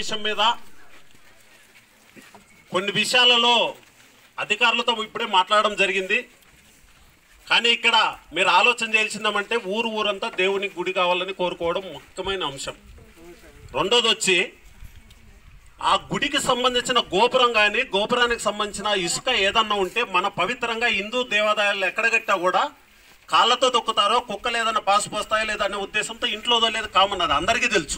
విషయం మీద కొన్ని విషయాలలో అధికారులతో ఇప్పుడే మాట్లాడడం జరిగింది కానీ ఇక్కడ మీరు ఆలోచన చేయాల్సిందేమంటే ఊరు ఊరంతా దేవుని గుడి కావాలని కోరుకోవడం ముఖ్యమైన అంశం రెండోది వచ్చి ఆ గుడికి సంబంధించిన గోపురం కానీ గోపురానికి సంబంధించిన ఇసుక ఏదన్నా ఉంటే మన పవిత్రంగా హిందూ దేవాలయాలు ఎక్కడ కట్టా కూడా కాళ్ళతో తొక్కుతారో కుక్కలు ఏదైనా పాసు పోస్తాయో లేదా అనే ఉద్దేశంతో ఇంట్లో లేదు కామన్ అది అందరికీ తెలుసు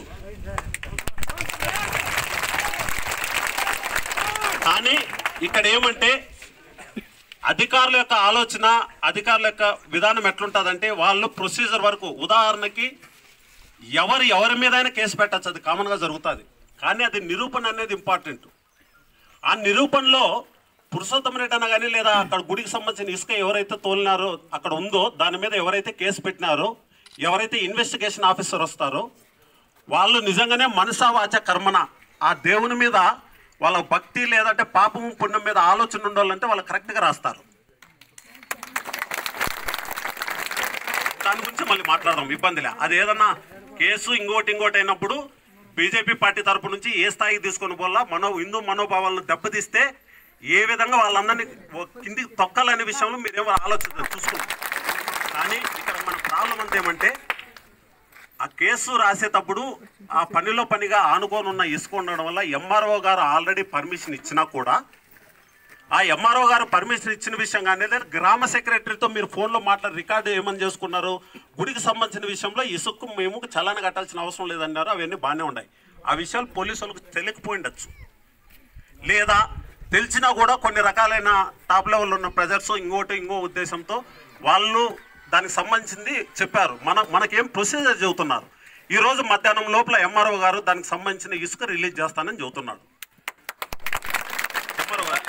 కానీ ఇక్కడ ఏమంటే అధికారుల యొక్క ఆలోచన అధికారుల యొక్క విధానం ఎట్లుంటుందంటే వాళ్ళు ప్రొసీజర్ వరకు ఉదాహరణకి ఎవరు ఎవరి మీదైనా కేసు పెట్టచ్చు అది కామన్గా జరుగుతుంది కానీ అది నిరూపణ అనేది ఇంపార్టెంట్ ఆ నిరూపణలో పురుషోత్తమ రెడ్డి అన్న కానీ లేదా అక్కడ గుడికి సంబంధించిన ఇసుక ఎవరైతే తోలినారో అక్కడ ఉందో దాని మీద ఎవరైతే కేసు పెట్టినారో ఎవరైతే ఇన్వెస్టిగేషన్ ఆఫీసర్ వస్తారో వాళ్ళు నిజంగానే మనసా వాచ కర్మన ఆ దేవుని మీద వాళ్ళ భక్తి లేదంటే పాపము పుణ్యం మీద ఆలోచన ఉండాలంటే వాళ్ళు కరెక్ట్గా రాస్తారు దాని గురించి మళ్ళీ మాట్లాడదాం ఇబ్బందిలే అది ఏదన్నా కేసు ఇంకోటి ఇంకోటి అయినప్పుడు బీజేపీ పార్టీ తరపు నుంచి ఏ స్థాయికి తీసుకొని పోలా మనో హిందూ మనోభావాలను దెబ్బతీస్తే ఏ విధంగా వాళ్ళందరినీ ఓ- కిందికి తొక్కాలనే విషయంలో మీరేమో ఆలోచన చూసుకుంటారు కానీ ఇక్కడ మన ప్రాబ్లం అంతా ఏమంటే ఆ కేసు రాసేటప్పుడు ఆ పనిలో పనిగా ఆనుకొని ఉన్న ఇసుక ఉండడం వల్ల ఎంఆర్ఓ గారు ఆల్రెడీ పర్మిషన్ ఇచ్చినా కూడా ఆ ఎంఆర్ఓ గారు పర్మిషన్ ఇచ్చిన విషయం కానీ లేదా గ్రామ సెక్రటరీతో మీరు ఫోన్లో మాట్లాడి రికార్డు ఏమని చేసుకున్నారు గుడికి సంబంధించిన విషయంలో ఇసుక్కు మేము చలాన కట్టాల్సిన అవసరం లేదన్నారు అవన్నీ బాగానే ఉన్నాయి ఆ విషయాలు పోలీసు వాళ్ళకు తెలియకపోయిండొచ్చు లేదా తెలిసినా కూడా కొన్ని రకాలైన టాప్ లెవెల్ ఉన్న ప్రెజర్స్ ఇంకోటి ఇంకో ఉద్దేశంతో వాళ్ళు దానికి సంబంధించింది చెప్పారు మన మనకేం ప్రొసీజర్ చెబుతున్నారు ఈ రోజు మధ్యాహ్నం లోపల ఎంఆర్ఓ గారు దానికి సంబంధించిన ఇసుక రిలీజ్ చేస్తానని చెబుతున్నాడు ఎంఆర్ఓ గారు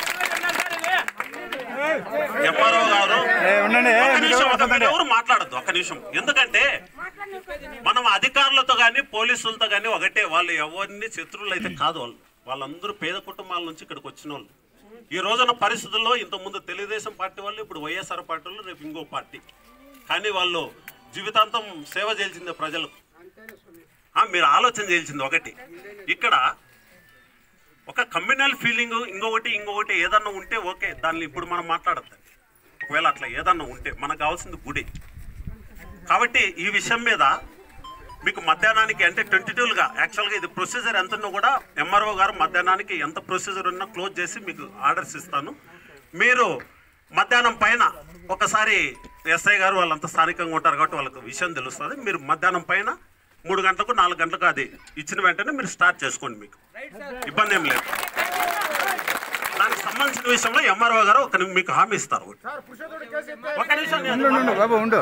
ఎంఆర్ఓ గారు ఒక్క నిమిషం, ఒక్క నిమిషం, ఎవరు మాట్లాడద్దు ఒక్క నిమిషం ఎందుకంటే మనం అధికారులతో కానీ పోలీసులతో కానీ ఒకటే వాళ్ళు ఎవరిని శత్రువులు అయితే కాదు వాళ్ళు వాళ్ళందరూ పేద కుటుంబాల నుంచి ఇక్కడికి వచ్చిన వాళ్ళు ఈ రోజున పరిస్థితుల్లో ఇంతకుముందు తెలుగుదేశం పార్టీ వాళ్ళు ఇప్పుడు వైఎస్ఆర్ పార్టీ వాళ్ళు రేపు ఇంకో పార్టీ కానీ వాళ్ళు జీవితాంతం సేవ చేయాల్సిందే ప్రజలకు ఆ, మీరు ఆలోచన చేయాల్సింది ఒకటి ఇక్కడ ఒక కమ్యూనల్ ఫీలింగ్ ఇంకొకటి ఇంకొకటి ఏదన్నా ఉంటే ఓకే దాన్ని ఇప్పుడు మనం మాట్లాడద్దండి ఒకవేళ అట్లా ఏదన్నా ఉంటే మనకు కావాల్సింది గుడి కాబట్టి ఈ విషయం మీద మీకు మధ్యాహ్నానికి అంటే ట్వంటీ టూలుగా యాక్చువల్గా ఇది ప్రొసీజర్ ఎంత ఉన్నా కూడా ఎంఆర్ఓ గారు మధ్యాహ్నానికి ఎంత ప్రొసీజర్ ఉన్నా క్లోజ్ చేసి మీకు ఆర్డర్స్ ఇస్తాను మీరు మధ్యాహ్నం పైన ఒకసారి ఎస్ఐ గారు వాళ్ళంతా స్థానికంగా ఉంటారు కాబట్టి వాళ్ళకి విషయం తెలుస్తుంది మీరు మధ్యాహ్నం పైన మూడు గంటలకు నాలుగు గంటలకు అది ఇచ్చిన వెంటనే మీరు స్టార్ట్ చేసుకోండి మీకు ఇబ్బంది ఏం లేదు దానికి సంబంధించిన విషయంలో ఎంఆర్ఓ గారు ఒక ని- మీకు హామీ ఇస్తారు ఒక నిమిషం నేను- ఉండు బాబు ఉండు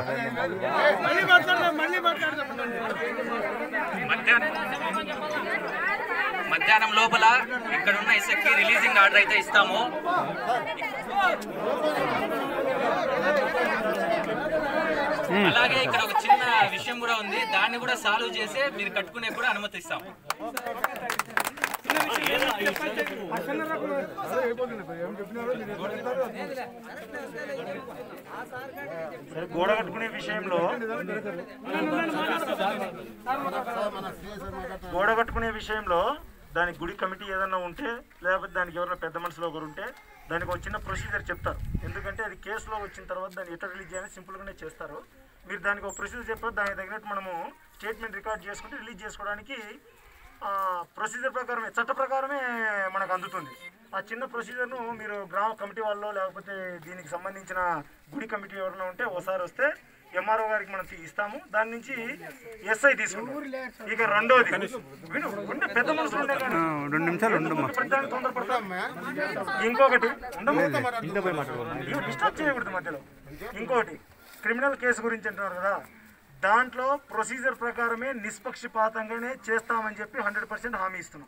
మధ్యాహ్నం మధ్యాహ్నం లోపల ఇక్కడ ఉన్న ఇసుక్కి రిలీజింగ్ ఆర్డర్ అయితే ఇస్తాము అలాగే ఇక్కడ ఒక చిన్న విషయం కూడా ఉంది దాన్ని కూడా సాల్వ్ చేసి మీరు కట్టుకునే కూడా అనుమతిస్తాము గోడ కట్టుకునే విషయంలో గోడ కట్టుకునే విషయంలో దానికి గుడి కమిటీ ఏదన్నా ఉంటే లేకపోతే దానికి ఎవరైనా పెద్ద మనుషులు ఒకరు ఉంటే దానికి ఒక చిన్న ప్రొసీజర్ చెప్తారు ఎందుకంటే అది కేసులో వచ్చిన తర్వాత దాన్ని ఎట్లా రిలీజ్ చేయాలని సింపుల్గానే చేస్తారు మీరు దానికి ఒక ప్రొసీజర్ చెప్పారు దానికి తగినట్టు మనము స్టేట్మెంట్ రికార్డ్ చేసుకుంటే రిలీజ్ చేసుకోవడానికి ప్రొసీజర్ ప్రకారమే చట్ట ప్రకారమే మనకు అందుతుంది ఆ చిన్న ప్రొసీజర్ను మీరు గ్రామ కమిటీ వాళ్ళు లేకపోతే దీనికి సంబంధించిన గుడి కమిటీ ఎవరైనా ఉంటే ఒకసారి వస్తే ఎంఆర్ఓ గారికి మనం తీ- ఇస్తాము దాని నుంచి ఎస్ఐ తీసుకుంటాం ఇక రెండోది విను ఉండు, పెద్ద మనుషులు ఉండే కానీ. ఆ, రెండు నిమిషాలు ఉండమ్మా ప్రతిదానికి తొందరపడతాం. ఇంకొకటి ఉండము. ఇవి డిస్టర్బ్ చేయకూడదు మధ్యలో ఇంకోటి క్రిమినల్ కేసు గురించి అంటున్నారు కదా దాంట్లో ప్రొసీజర్ ప్రకారమే నిష్పక్షపాతంగానే చేస్తామని చెప్పి హండ్రెడ్ పర్సెంట్ హామీ ఇస్తున్నాం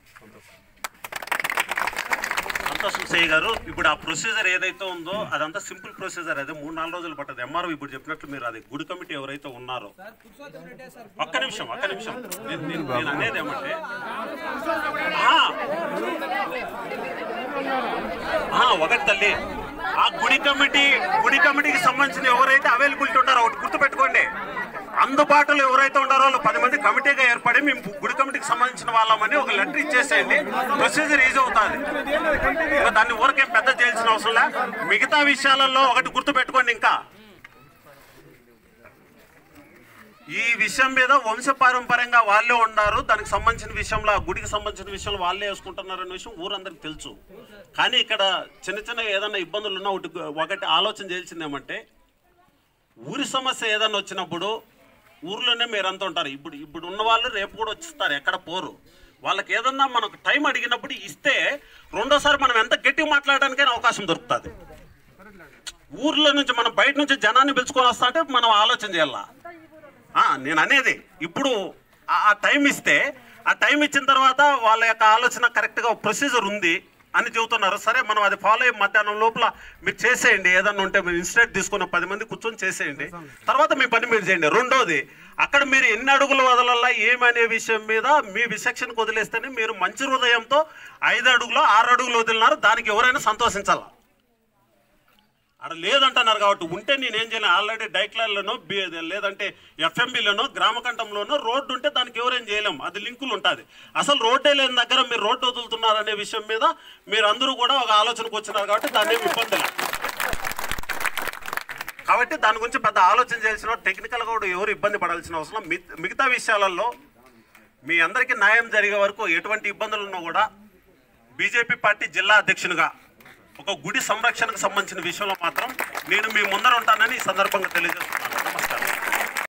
సంతోషం సేయ్ గారు ఇప్పుడు ఆ ప్రొసీజర్ ఏదైతే ఉందో అదంతా సింపుల్ ప్రొసీజర్ అదే మూడు నాలుగు రోజులు పట్టదు ఎంఆర్ఓ ఇప్పుడు చెప్పినట్లు మీరు అది గుడి కమిటీ ఎవరైతే ఉన్నారో ఒక్క నిమిషం ఒక్క నిమిషం నేను నేను- నేను అనేది ఏమంటే ఆ, ఆ, ఒకటి తల్లి ఆ గుడి కమిటీ గుడి కమిటీకి సంబంధించిన ఎవరైతే అవైలబిలిటీ ఉంటారో ఒకటి గుర్తుపెట్టుకోండి అందుబాటులో ఎవరైతే ఉండారో వాళ్ళు పది మంది కమిటీగా ఏర్పడి మేము గుడి కమిటీకి సంబంధించిన వాళ్ళమని ఒక లెటర్ ఇచ్చేసేయండి ప్రొసీజర్ ఈజీ అవుతుంది ఇంకా దాన్ని ఊరికేం పెద్ద చేయాల్సిన అవసరం లే మిగతా విషయాలలో ఒకటి గుర్తు పెట్టుకోండి ఇంకా ఈ విషయం మీద వంశపారంపర్యంగా వాళ్ళే ఉన్నారు దానికి సంబంధించిన విషయంలో ఆ గుడికి సంబంధించిన విషయంలో వాళ్ళే వేసుకుంటున్నారు అనే విషయం ఊరందరికి తెలుసు కానీ ఇక్కడ చిన్న చిన్న ఏదైనా ఇబ్బందులు ఉన్నా ఒకటి ఒకటి ఆలోచన చేయాల్సింది ఏమంటే ఊరి సమస్య ఏదైనా వచ్చినప్పుడు ఊర్లోనే మీరంతా ఉంటారు ఇప్పుడు ఇప్పుడు ఉన్న వాళ్ళు రేపు కూడా వచ్చిస్తారు ఎక్కడ పోరు వాళ్ళకి ఏదన్నా మనకు టైం అడిగినప్పుడు ఇస్తే రెండోసారి మనం ఎంత గట్టిగా మాట్లాడడానికైనా అవకాశం దొరుకుతుంది ఊర్లో నుంచి మనం బయట నుంచి జనాన్ని పిలుచుకొని వస్తా అంటే మనం ఆలోచన చేయాలా ఆ, నేను అనేది ఇప్పుడు ఆ- ఆ టైం ఇస్తే ఆ టైం ఇచ్చిన తర్వాత వాళ్ళ యొక్క ఆలోచన కరెక్ట్గా ప్రొసీజర్ ఉంది అని చెబుతున్నారు సరే మనం అది ఫాలో అయ్యి మధ్యాహ్నం లోపల మీరు చేసేయండి ఏదన్నా ఉంటే మీరు ఇన్స్టెంట్ తీసుకున్న పది మంది కూర్చొని చేసేయండి తర్వాత మీ పని మీరు చేయండి రెండోది అక్కడ మీరు ఎన్ని అడుగులు వదలల్లా ఏమనే విషయం మీద మీ విచక్షణకు వదిలేస్తేనే మీరు మంచి హృదయంతో ఐదు అడుగులు ఆరు అడుగులు వదిలినారు దానికి ఎవరైనా సంతోషించాలా అక్కడ లేదంటున్నారు కాబట్టి ఉంటే నేనేం చేయలేను ఆల్రెడీ డైక్లర్లోనో బి లేదంటే ఎఫ్ఎంబిలోనో గ్రామకంఠంలోనో రోడ్డు ఉంటే దానికి ఎవరేం చేయలేం అది లింకులు ఉంటుంది అసలు రోడ్డే లేని దగ్గర మీరు రోడ్డు వదులుతున్నారు అనే విషయం మీద మీరు అందరూ కూడా ఒక ఆలోచనకు వచ్చినారు కాబట్టి దాన్ని ఏమి ఇబ్బంది లేదు కాబట్టి దాని గురించి పెద్ద ఆలోచన చేయాల్సిన టెక్నికల్గా కూడా ఎవరు ఇబ్బంది పడాల్సిన అవసరం మిగ- మిగతా విషయాలలో మీ అందరికీ న్యాయం జరిగే వరకు ఎటువంటి ఇబ్బందులు ఉన్నా కూడా బీజేపీ పార్టీ జిల్లా అధ్యక్షునిగా ఒక గుడి సంరక్షణకు సంబంధించిన విషయంలో మాత్రం నేను మీ ముందర ఉంటానని ఈ సందర్భంగా తెలియజేస్తున్నాను